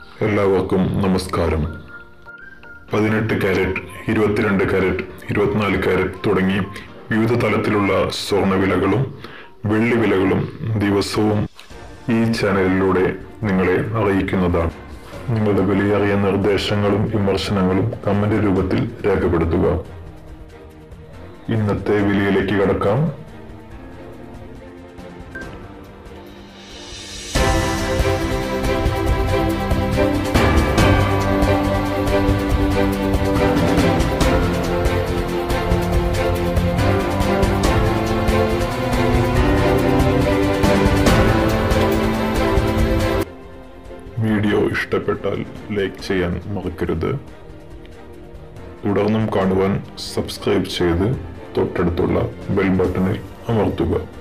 എല്ലാവർക്കും നമസ്കാരം പതിനെട്ട് കാരറ്റ് ഇരുപത്തിരണ്ട് കാരറ്റ് ഇരുപത്തിനാല് കാരറ്റ് തുടങ്ങി വിവിധ തലത്തിലുള്ള സ്വർണ്ണവിലകളും വെള്ളി വിലകളും ദിവസവും ഈ ചാനലിലൂടെ നിങ്ങളെ അറിയിക്കുന്നതാണ് നിങ്ങളുടെ വിലയേറിയ നിർദ്ദേശങ്ങളും വിമർശനങ്ങളും കമന്റ് രൂപത്തിൽ രേഖപ്പെടുത്തുക ഇന്നത്തെ വിലയിലേക്ക് കടക്കാം വീഡിയോ ഇഷ്ടപ്പെട്ടാൽ ലൈക്ക് ചെയ്യാൻ മറക്കരുത് തുടർന്നും കാണുവാൻ സബ്സ്ക്രൈബ് ചെയ്ത് തൊട്ടടുത്തുള്ള ബെൽ ബട്ടണിൽ അമർത്തുക